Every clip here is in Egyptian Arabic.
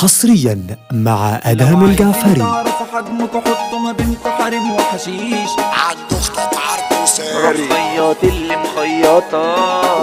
حصريا مع ادهم الجعفري تعرفوا حجمك وحطوا ما بينكم حريم وحشيش عنده خطط عرض وساري رفيات اللي مخيطة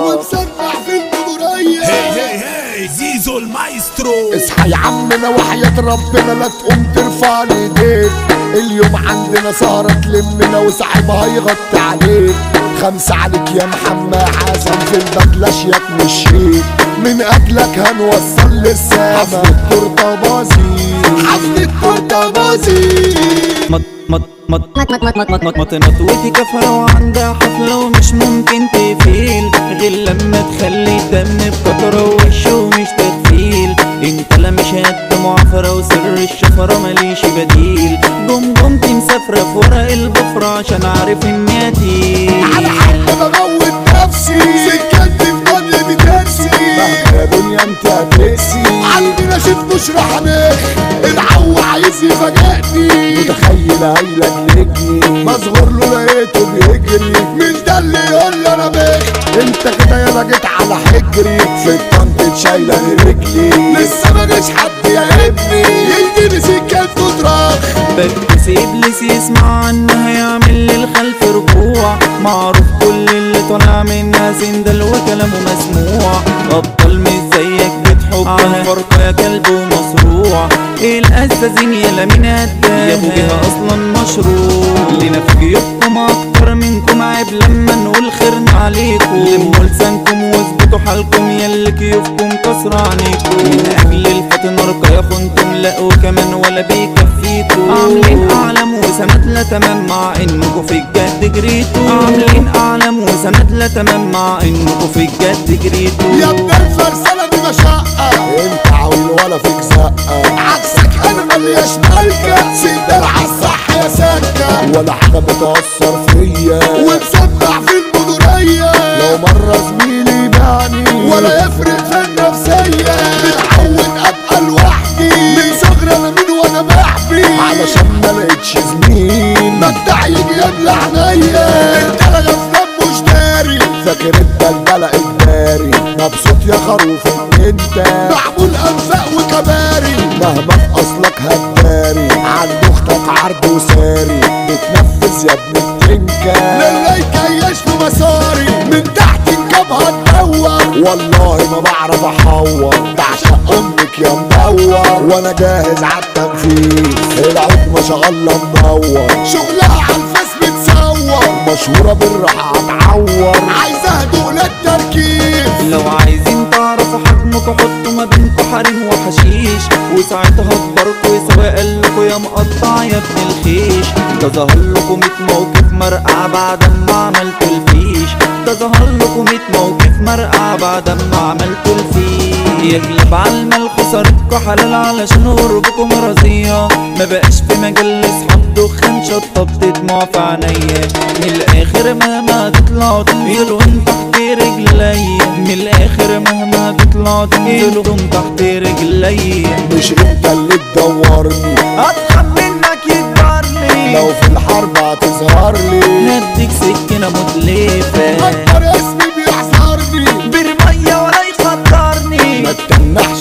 ومسمع في الجمهورية هي هي هي زيزو المايسترو اصحى يا عمنا وحياة ربنا لا تقوم ترفع لي ايديك اليوم عندنا سهرة تلمنا وصاحبها يغطي عليك خمسة عليك يا محمد حسن في البدلة شياك مش شيك من اجلك هنوصل للسما حفلة تورته بازي حفلة تورته بازي مط مط مط مط مط مط مط مط مط ودي كفرة وعندها حفلة ومش ممكن تفيل غير لما تخلي دم بكترة ووشه مش تغفيل انت لا مش قد معافرة وسر الشفرة ماليش بديل جمجمتي مسافرة في ورق البفرة عشان عارف اني قتيل على حق بموت نفسي سكنت في ضل بترسي مهما يا دنيا انت هتقسي عندنا شيف مش رحمك العو عايز يفاجئني متخيل هيلك لجني مصغر له لقيته بيجري مين ده اللي يقول لي انا بخ انت كده يالا جيت على حجري في الطنط شايله رجلي لسه ما جاش حد يا ابني يديني سكه تضرب بس ابليس يسمع عنها هيعمل للخلف ركوع معروف كل اللي طالع منها سندل وكلامه مسموع ابطال مش زيك بتحب على فرقة يا كلب ومصروع ايه الاساسين يلا مين قدها يا ابو جهة اصلا مشروع لينا في جيوبكم اكتر منكم عيب لما نقول خيرنا عليكم لموا لسانكم واثبتوا حالكم يلا كيوفكم كسر عنيكم من اجل الفتن نرقى يا خنتم لا وكمان ولا بيكفيكم عاملين اعلام وسمات لا تمام مع انكم في الجد جريتوا عاملين اعلام وسمات لا تمام مع انكم في الجد جريتوا يا ابن الفرسانة دي مشقة انت عويل ولا فيك زقة عكسك انا ملياش مالكة سندل عالصح يا سكة ولا حاجة بتأثر فيا ومسمع في المدورية لو مرة زميلي يبعني ولا يفرق في النفسية متعود ابقى لوحدي من صغري انا مين وانا محبي علشان ما لقيتش زميل مبدع يجي يملى عينيا انت لا غفلان مش داري فاكر الدلدلة اجباري مبسوط يا خروف ان انت معمول انفاق وكباري مهما في اصلك هتداري عند اختك عرض وساري بتنفذ يا ابن التنكة للي يكيش في مساري من تحت الجبهة تدور والله ما بعرف احور بعشق امك يا مدور وانا جاهز عالتنفيذ العود ما شاء الله منور شغلها على الفاس بتصور مشهورة بالراحة هتعور عايزة هدوء للتركيز لو عايزين تعرفوا حجمكوا حطوا ما بينكوا حريم وحشيش وساعتها اكبركوا سواء لكوا يا مقطع يا ابن الخيش ده ظهر لكم 100 موقف مرقع بعد ما عملتوا الفيش ده ظهر لكم 100 موقف مرقع بعد ما عملتوا الفيش يغلب على المال خسارتكوا حلال علشان قربكم رزية ما بقاش في مجال اصحاب دخان شطبت دموع في عينيا من الاخر مهما تطلعوا تنزلوا تحت رجليا من الاخر مهما تطلعوا تنزلوا تحت رجليا مش انت اللي تدورني اضحك منك يكبرني لو في الحرب هتظهر لي هديك سكينة متلفة اكبر اسمي بيحذرني برمية ولا يخطرني ما تتنحش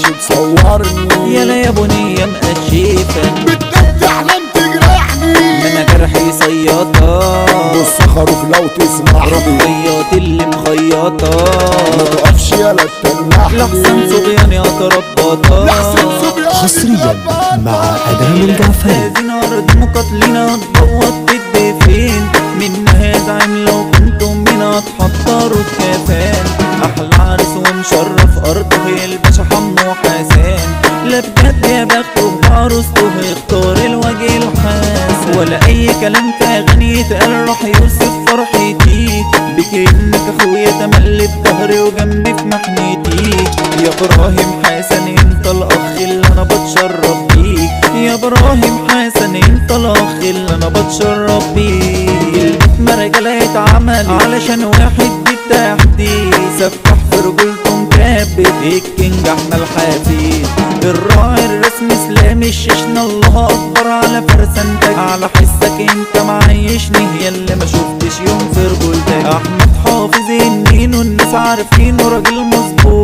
تصورني يلا يا بنية مقشيفة بدك تحلم تجرحني انا جرحي صيادة بص خروف لو تسمع لي رفيات اللي مخيطة ما تقفش يلا تتنحلي لحسن صبيان يا تربطة لحسن صبيان حصريا مع ادهم الجعفري هذه ارض مقاتلين هتبوط تدي فين منها دعم لو كنتم من هتحضروا الكفان احلى عرس ومشرف ارضه هي الباشا حمو حسان لا بجد يا بخته بعروسته يختار الوجه الحسن ولا اي كلام في اغاني يتقال راح يوصف فرحتي بكأنك اخويا تملي بظهري وجنبي في محنتي يا ابراهيم حسن انت الاخ اللي انا بتشرف بيك يا ابراهيم حسن انت الاخ اللي انا بتشرف بيك البيت مرجله يتعمل علشان واحد بالتحديد سفح في رجولته مكبت الكينج احمد الحفيد الراعي الرسمي اسلام الشيشنا الله اكبر على فرسنتك على حسك انت معيشني ياللي ما شفتش يوم في رجولتك احمد حافظ النين والناس عارفينه راجل مظبوط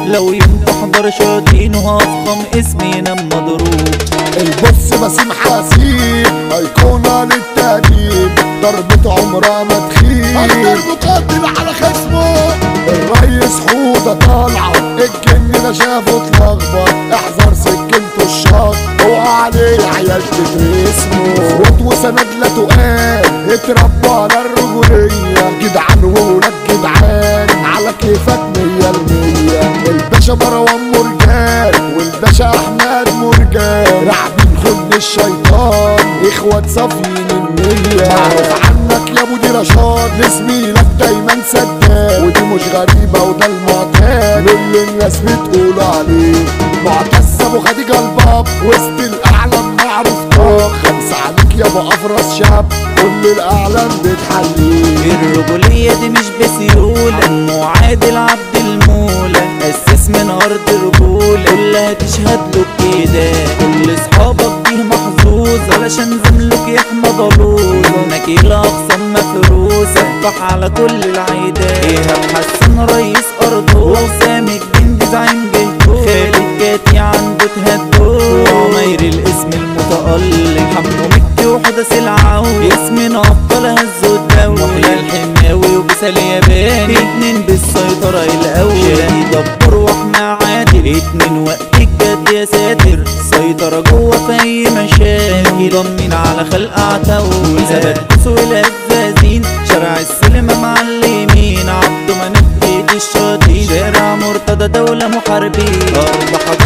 لو يوم تحضر شاطين وهفخم اسمي ينام مضروب البص بسيم حسيب ايقونة للتأديب ضربة عمرها ما تخيب اكتر مقاتل على خصمه الريس حودة طالعة الجن ده شافه اتلخبط احذر سكنته الشط اوعى عليه عيال تترسمه صوت وسند لا تقال اتربى على الرجولية جدعان وولاد جدعان على كيفك مية المية الباشا مروان مرجان والباشا احمد مرجان راعبين خد الشيطان اخوات صافيين النية معروف عنك يا ابو دي رشاد لزميلك دايما سداد ودي مش غريبة وده المعتاد اللي الناس بتقول عليه معتز ابو خديجة الباب وسط الاعلام معروف طاق خمسة عليك يا ابو افرس شاب كل الاعلام بتحليه الرجولية دي مش بسيولة معادل عبد المولى أسس من أرض رجولة كلها تشهد له كده كل أصحابك دي محظوظة علشان زملك يحمى ضلوظة نكيل أقسام مفروسة افتح على كل العيدات إيهاب حسن رئيس أرضه وسام الجندي زعيم جهته خالد كاتي عنده تهدو وعمير الاسم المتألق حمو مكي وحدث العون اسمنا أبطال هزوا الدولة محيى الحماوي وبسال ياباني اتنين بالسيطرة الأول شادي دبر واحمى عادل اتنين وقت الجد يا ساتر سيطرة جوه في أي مشاكل ضامنين على خلق عتاول ثبت سوق الهزازين شارع السلم معلمين عبده منك بيت الشاطين شارع مرتضى دولة محاربين أربع